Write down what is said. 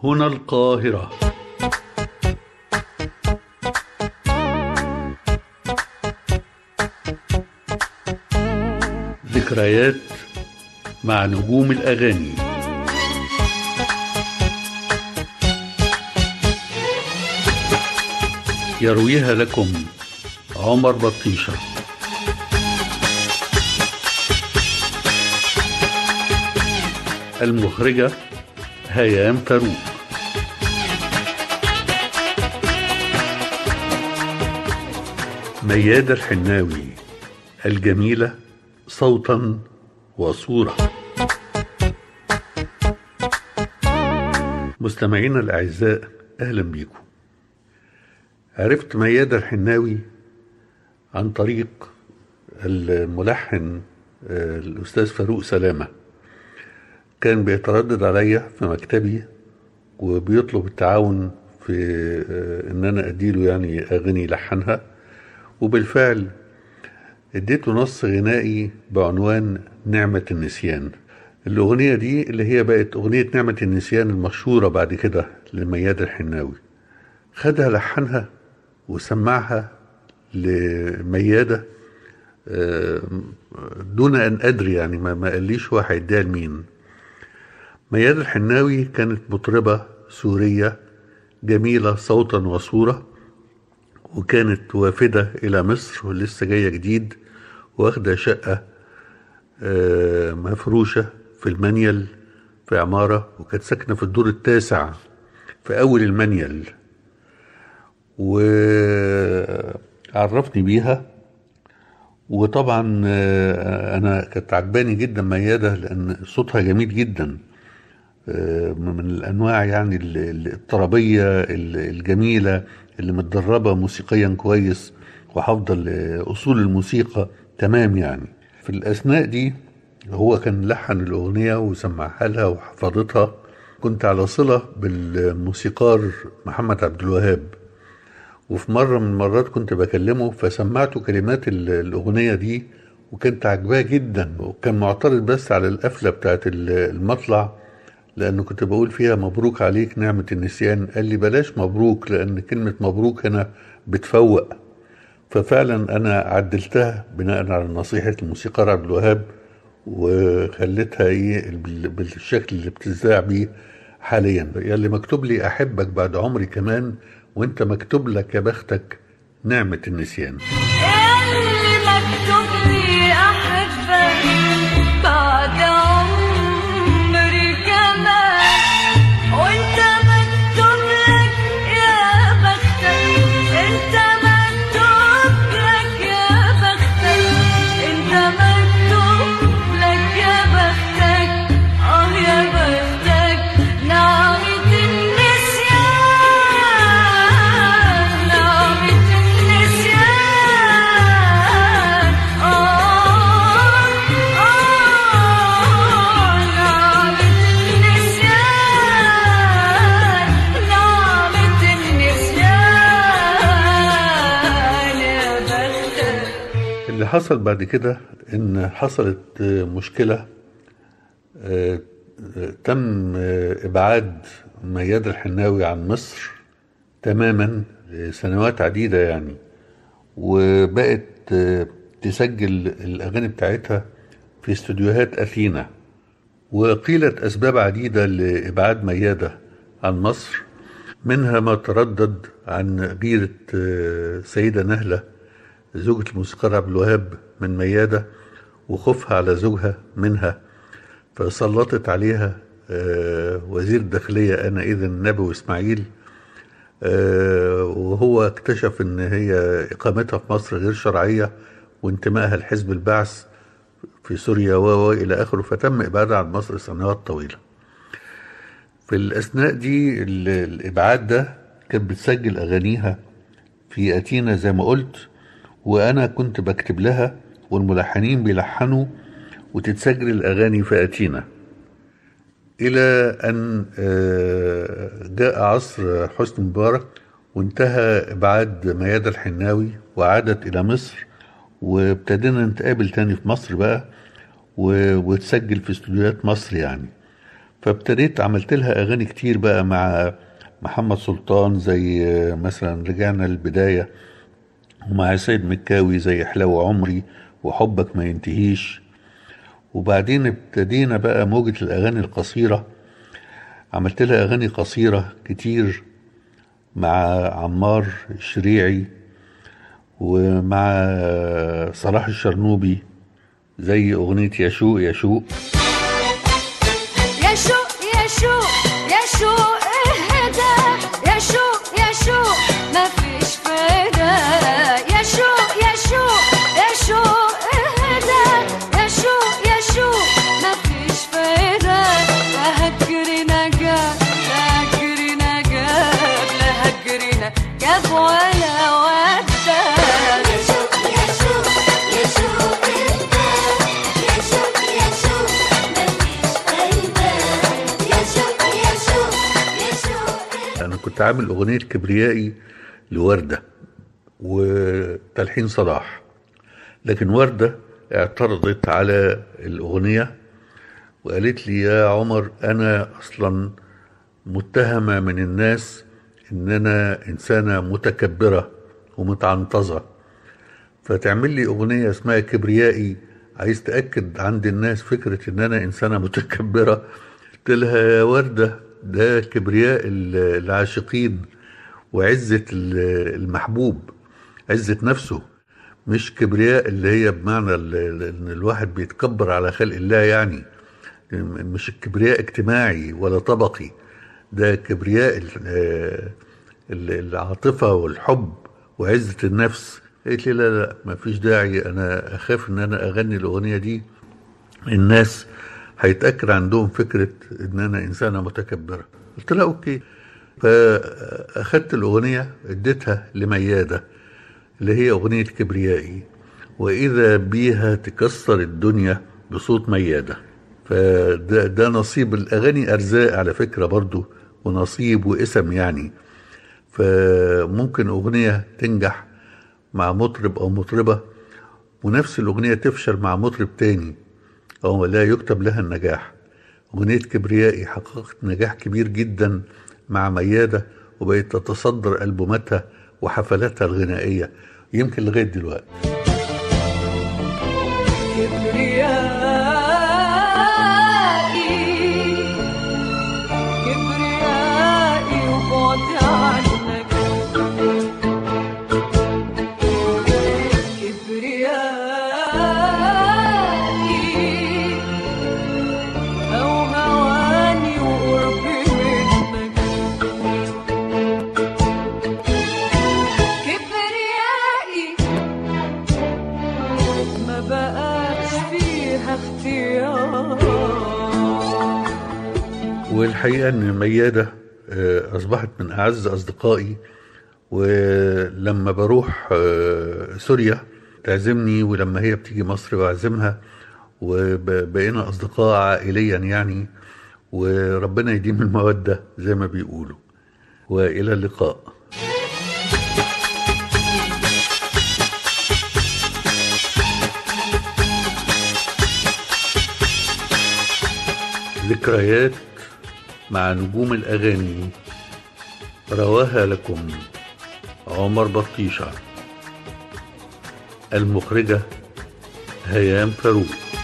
هنا القاهرة ذكريات مع نجوم الأغاني يرويها لكم عمر بطيشه المخرجة هيام فاروق ميادة الحناوي الجميلة صوتا وصورة مستمعينا الأعزاء أهلا بيكم عرفت ميادة الحناوي عن طريق الملحن الأستاذ فاروق سلامة كان بيتردد عليا في مكتبي وبيطلب التعاون في ان انا اديله يعني اغاني يلحنها وبالفعل اديته نص غنائي بعنوان نعمة النسيان الأغنية دي اللي هي بقت أغنية نعمة النسيان المشهورة بعد كده لميادة الحناوي خدها لحنها وسمعها لميادة دون أن أدري يعني ما قاليش هو هيديها لمين ميادة الحناوي كانت مطربة سورية جميلة صوتا وصورة وكانت وافدة إلى مصر ولسه جاية جديد واخدة شقة مفروشة في المنيل في عمارة وكانت ساكنة في الدور التاسع في أول المنيل وعرفني بيها وطبعا أنا كانت عجباني جدا ميادة لأن صوتها جميل جدا من الانواع يعني الطربيه الجميله اللي متدربه موسيقيا كويس وحافظه اصول الموسيقى تمام يعني في الاثناء دي هو كان لحن الاغنيه وسمعها لها وحفظتها كنت على صله بالموسيقار محمد عبد الوهاب وفي مره من المرات كنت بكلمه فسمعته كلمات الاغنيه دي وكانت عجباه جدا وكان معترض بس على القفله بتاعت المطلع لأنه كنت بقول فيها مبروك عليك نعمة النسيان قال لي بلاش مبروك لأن كلمة مبروك هنا بتفوق ففعلا أنا عدلتها بناء على نصيحة الموسيقار عبد الوهاب وخليتها إيه بالشكل اللي بتذاع بيه حاليا يلي مكتوب لي أحبك بعد عمري كمان وانت مكتوب لك يا بختك نعمة النسيان اللي مكتوب لي أحبك بعد عمري كمان وانت مكتوب لك يا بختك انت مكتوب لك يا بختك انت مكتوب لك يا بختك اه يا بختك نعمة النسيان نعمة النسيان آه آه نعمة النسيان نعمة النسيان يا بختك اللي حصل بعد كده ان حصلت مشكلة آه، آه، تم آه، ابعاد ميادة الحناوي عن مصر تماما لسنوات عديدة يعني وبقت آه، تسجل الاغاني بتاعتها في استوديوهات اثينا وقيلت اسباب عديدة لابعاد ميادة عن مصر منها ما تردد عن غيرة آه، سيدة نهلة زوجة الموسيقار عبد الوهاب من ميادة وخوفها على زوجها منها فسلطت عليها آه، وزير الداخلية آنئذ نبوي إسماعيل آه، وهو اكتشف ان هي اقامتها في مصر غير شرعية وانتمائها لحزب البعث في سوريا و الى اخره فتم ابعادها عن مصر سنوات طويلة في الاثناء دي ال- الابعاد ده كانت بتسجل اغانيها في اتينا زي ما قلت وانا كنت بكتب لها والملحنين بيلحنوا وتتسجل الاغاني في اتينا الى ان آه، جاء عصر حسني مبارك وانتهى ابعاد ميادة الحناوي وعادت الى مصر وابتدينا نتقابل تاني في مصر بقى و- وتسجل في استوديوهات مصر يعني فابتديت عملت لها اغاني كتير بقى مع محمد سلطان زي مثلا رجعنا للبدايه ومع سيد مكاوي زي حلو عمري وحبك ما ينتهيش وبعدين ابتدينا بقى موجة الأغاني القصيرة عملت لها أغاني قصيرة كتير مع عمار الشريعي ومع صلاح الشرنوبي زي أغنية يشوق يشوق يا شوق يا شوق يا شوق اهدى يا شوق يا شوق ما فيش فايدة يا شوق يا شوق يا شوق اهدى يا شوق يا شوق ما فيش فايدة لا هجرنا جاب لا هجرنا جاب لا هجرنا جاب ولا ودى يا شوق يا شوق يا شوق يا شوق يا شوق مفيش فايدة يا شوق يا شوق يا شوق أنا كنت عامل أغنية كبريائي لوردة وتلحين صلاح لكن وردة اعترضت على الأغنية وقالت لي يا عمر أنا أصلا متهمة من الناس إن أنا إنسانة متكبرة ومتعنطزة فتعمل لي أغنية اسمها كبريائي عايز تأكد عند الناس فكرة إن أنا إنسانة متكبرة قلت لها يا وردة ده كبرياء ال- العاشقين وعزة ال- المحبوب عزة نفسه مش كبرياء اللي هي بمعنى ال- ال- إن الواحد بيتكبر على خلق الله يعني مش الكبرياء اجتماعي ولا طبقي ده كبرياء ال- آه، ال- العاطفة والحب وعزة النفس قالت لي لا لا ما فيش داعي انا اخاف ان انا اغني الاغنية دي الناس هيتأكد عندهم فكرة ان انا انسانة متكبرة قلت لها اوكي فاخدت الاغنية اديتها لميادة اللي هي اغنية كبريائي واذا بيها تكسر الدنيا بصوت ميادة فده ده نصيب الاغاني ارزاق على فكرة برضو ونصيب واسم يعني فممكن اغنية تنجح مع مطرب او مطربة ونفس الاغنية تفشل مع مطرب تاني أو لا يكتب لها النجاح أغنية كبريائي حققت نجاح كبير جدا مع ميادة وبقت تتصدر ألبوماتها وحفلاتها الغنائية يمكن لغاية دلوقتي كبريائي كبريائي وبعد عنك كبريائي أو هواني وقربي منك كبريائي ما بقاش فيها اختيار والحقيقة أن ميادة آه، أصبحت من أعز أصدقائي ولما بروح آه، سوريا تعزمني ولما هي بتيجي مصر بعزمها وبقينا أصدقاء عائليا يعني وربنا يديم المودة زي ما بيقولوا وإلى اللقاء ذكريات مع نجوم الأغاني رواها لكم عمر بطيشة المخرجة هيام فاروق